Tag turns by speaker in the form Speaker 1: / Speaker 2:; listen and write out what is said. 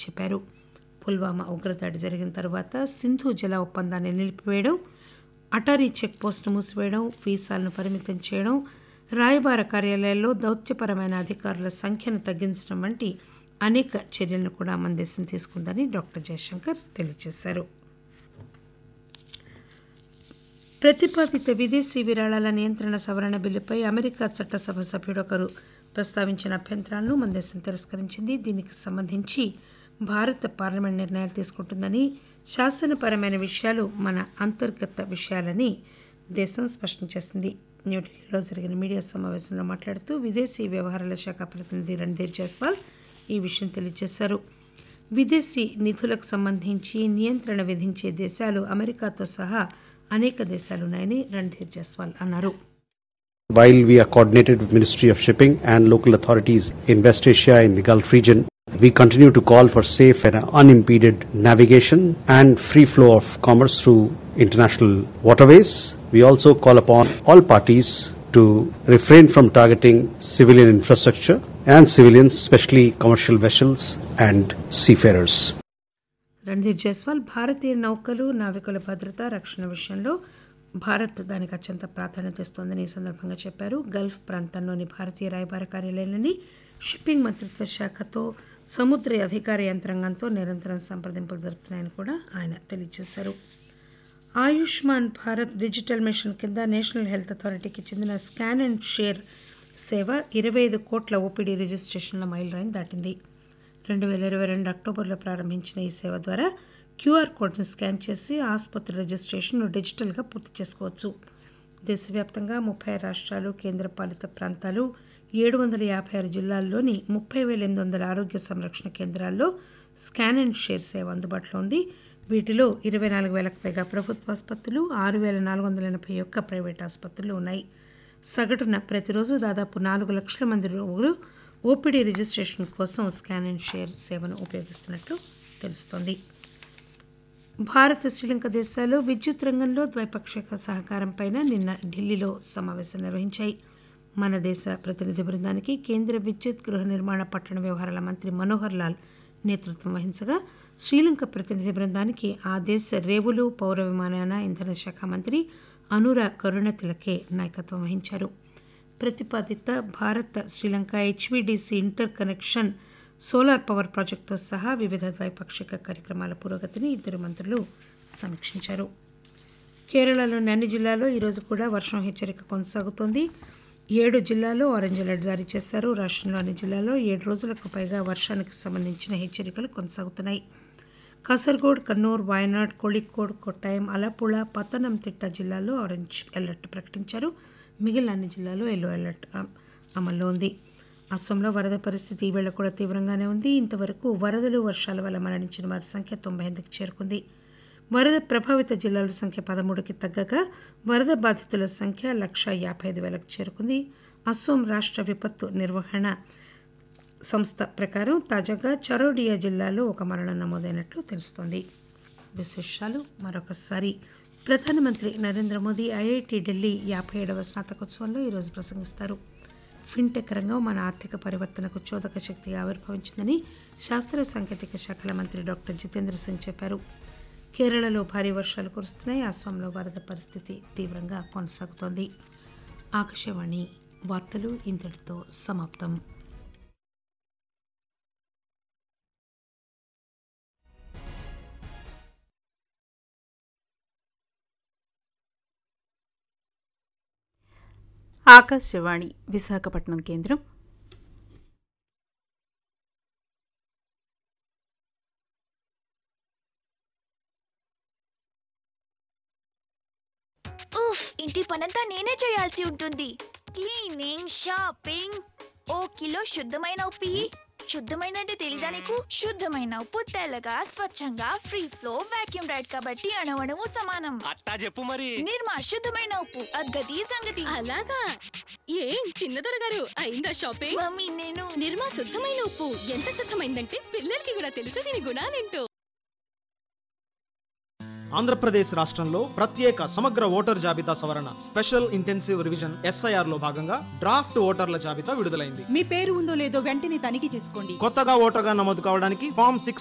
Speaker 1: చెప్పారు పుల్వామా ఉగ్రదాడి జరిగిన తర్వాత సింధు జల ఒప్పందాన్ని నిలిపివేయడం అటారీ చెక్ పోస్టును మూసివేయడం వీసాలను పరిమితం చేయడం రాయబార కార్యాలయాల్లో దౌత్యపరమైన అధికారుల సంఖ్యను తగ్గించడం వంటి అనేక చర్యలను కూడా మన దేశం తీసుకుందని డాక్టర్ జయశంకర్ తెలియజేశారు ప్రతిపాదిత విదేశీ విరాళాల నియంత్రణ సవరణ బిల్లుపై అమెరికా చట్టసభ సభ్యుడొకరు ప్రస్తావించిన అభ్యంతరాలను మన దేశం తిరస్కరించింది దీనికి సంబంధించి భారత పార్లమెంట్ నిర్ణయాలు తీసుకుంటుందని శాసనపరమైన విషయాలు మన అంతర్గత విషయాలని దేశం స్పష్టం చేసింది న్యూఢిల్లీలో జరిగిన మీడియా సమావేశంలో మాట్లాడుతూ విదేశీ వ్యవహారాల శాఖ ప్రతినిధి రణ్ధీర్ జైస్వాల్ ఈ విషయం తెలియజేశారు విదేశీ నిధులకు సంబంధించి నియంత్రణ విధించే దేశాలు అమెరికాతో సహా అనేక దేశాలున్నాయని రణ్ధీర్ జైస్వాల్ అన్నారు
Speaker 2: While we are coordinated with Ministry of Shipping and local authorities in West Asia in the Gulf region, we continue to call for safe and unimpeded navigation and free flow of commerce through international waterways. We also call upon all parties to refrain from targeting civilian infrastructure and civilians, especially commercial vessels and seafarers.
Speaker 1: Randhir Jaiswal భారతీయ నౌకలు నావికుల భద్రత రక్షణ విషయంలో భారత్ దానికి అత్యంత ప్రాధాన్యత ఇస్తోందని ఈ సందర్భంగా చెప్పారు గల్ఫ్ ప్రాంతంలోని భారతీయ రాయబార కార్యాలయాలని షిప్పింగ్ మంత్రిత్వ శాఖతో సముద్ర అధికార యంత్రాంగంతో నిరంతరం సంప్రదింపులు జరుపుతున్నాయని కూడా ఆయన తెలియజేశారు ఆయుష్మాన్ భారత్ డిజిటల్ మిషన్ కింద నేషనల్ హెల్త్ అథారిటీకి చెందిన స్కాన్ అండ్ షేర్ సేవ ఇరవై ఐదు కోట్ల ఓపీడీ రిజిస్ట్రేషన్ల మైలురాయిని దాటింది రెండు వేల ఇరవై రెండు అక్టోబర్లో ప్రారంభించిన ఈ సేవ ద్వారా క్యూఆర్ కోడ్ను స్కాన్ చేసి ఆసుపత్రి రిజిస్ట్రేషన్ను డిజిటల్గా పూర్తి చేసుకోవచ్చు దేశవ్యాప్తంగా ముప్పై రాష్ట్రాలు కేంద్రపాలిత ప్రాంతాలు ఏడు వందల యాభై ఆరు జిల్లాల్లోని ముప్పై వేల ఎనిమిది వందల ఆరోగ్య సంరక్షణ కేంద్రాల్లో స్కాన్ అండ్ షేర్ సేవ అందుబాటులో ఉంది వీటిలో ఇరవై నాలుగు వేలకు పైగా ప్రభుత్వ ఆసుపత్రులు ఆరు వేల నాలుగు వందల ఎనభై ఒక్క ప్రైవేట్ ఆసుపత్రులు ఉన్నాయి సగటున ప్రతిరోజు దాదాపు నాలుగు లక్షల మంది రోగులు ఓపీడీ రిజిస్ట్రేషన్ కోసం స్కాన్ అండ్ షేర్ సేవను ఉపయోగిస్తున్నట్లు తెలుస్తోంది భారత్ శ్రీలంక దేశాలు విద్యుత్ రంగంలో ద్వైపాక్షిక సహకారంపై నిన్న ఢిల్లీలో సమావేశం నిర్వహించాయి మన దేశ ప్రతినిధి బృందానికి కేంద్ర విద్యుత్ గృహ నిర్మాణ పట్టణ వ్యవహారాల మంత్రి మనోహర్ లాల్ నేతృత్వం వహించగా శ్రీలంక ప్రతినిధి బృందానికి ఆ దేశ రేవులు పౌర విమానయాన ఇంధన శాఖ మంత్రి అనురా కరుణతిలకే నాయకత్వం వహించారు ప్రతిపాదిత Bharat Sri Lanka HVDC interconnection solar power ప్రాజెక్టుతో సహా వివిధ ద్వైపాక్షిక కార్యక్రమాల పురోగతిని ఇద్దరు మంత్రులు సమీక్షించారు కేరళలోని అన్ని జిల్లాల్లో ఈరోజు కూడా వర్షం హెచ్చరిక కొనసాగుతోంది ఏడు జిల్లాల్లో ఆరెంజ్ అలర్ట్ జారీ చేశారు రాష్ట్రంలో అన్ని జిల్లాల్లో ఏడు రోజులకు పైగా వర్షానికి సంబంధించిన హెచ్చరికలు కొనసాగుతున్నాయి కాసర్గోడ్ కన్నూర్ వాయనాడ్ కోళికోడ్ కొట్టాయం అలపుళ పతనంతిట్ట జిల్లాల్లో ఆరెంజ్ అలర్ట్ ప్రకటించారు మిగిలిన అన్ని జిల్లాల్లో ఎల్లో అలర్ట్ అ- అమల్లో ఉంది అస్సాంలో వరద పరిస్థితి ఈవేళ కూడా తీవ్రంగానే ఉంది ఇంతవరకు వరదలు వర్షాల వల్ల మరణించిన వారి సంఖ్య తొంభై ఎనిమిదికి చేరుకుంది వరద ప్రభావిత జిల్లాల సంఖ్య పదమూడుకి తగ్గగా వరద బాధితుల సంఖ్య లక్ష యాభై ఐదు వేలకు చేరుకుంది అస్సోం రాష్ట్ర విపత్తు నిర్వహణ సంస్థ ప్రకారం తాజాగా చరోడియా జిల్లాలో ఒక మరణం నమోదైనట్లు తెలుస్తోంది విశేషాలు మరొకసారి ప్రధానమంత్రి నరేంద్ర మోదీ ఐఐటి ఢిల్లీ యాభై ఏడవ స్నాతకోత్సవంలో ఈరోజు ప్రసంగిస్తారు ఫిన్టెక్ రంగం మన ఆర్థిక పరివర్తనకు చోదక శక్తిగా ఆవిర్భవించిందని శాస్త్ర సాంకేతిక శాఖల మంత్రి డాక్టర్ జితేంద్ర సింగ్ చెప్పారు కేరళలో భారీ వర్షాలు కురుస్తున్నాయి అస్సాంలో వరద పరిస్థితి తీవ్రంగా కొనసాగుతోంది ఆకాశవాణి వార్తలు ఇంతటితో సమాప్తం
Speaker 3: ఆకాశవాణి విశాఖపట్నం కేంద్రం
Speaker 4: ఉఫ్ ఇంటి పనంతా నేనే చేయాల్సి ఉంటుంది క్లీనింగ్ షాపింగ్ ఓ కిలో శుద్ధమైన ఉప్పు ఇయ్యి. శుద్ధమైన అంటే తెలీదా నీకు శుద్ధమైన ఉప్పు తెల్లగా స్వచ్ఛంగా ఫ్రీ ఫ్లో వాక్యూమ్ రైడ్ కాబట్టి అణవణము సమానం
Speaker 5: అట్టా చెప్పు మరి
Speaker 4: నిర్మా శుద్ధమైన ఉప్పు అగ్గది సంగతి
Speaker 6: అలాగా ఏం చిన్నదొర గారు అయిందా షాపింగ్
Speaker 4: మమ్మీ నేను
Speaker 6: నిర్మా శుద్ధమైన ఉప్పు ఎంత శుద్ధమైందంటే పిల్లలకి కూడా తెలుసు దీని గుణాలేంటో
Speaker 7: ఆంధ్రప్రదేశ్ రాష్ట్రంలో ప్రత్యేక సమగ్ర ఓటర్ జాబితా సవరణ స్పెషల్ ఇంటెన్సివ్ రివిజన్ ఎస్ఐఆర్ లో భాగంగా డ్రాఫ్ట్ ఓటర్ల జాబితా విడుదలైంది
Speaker 8: మీ పేరు ఉందో లేదో వెంటనే తనిఖీ చేసుకోండి
Speaker 7: కొత్తగా ఓటర్గా నమోదు కావడానికి ఫామ్ సిక్స్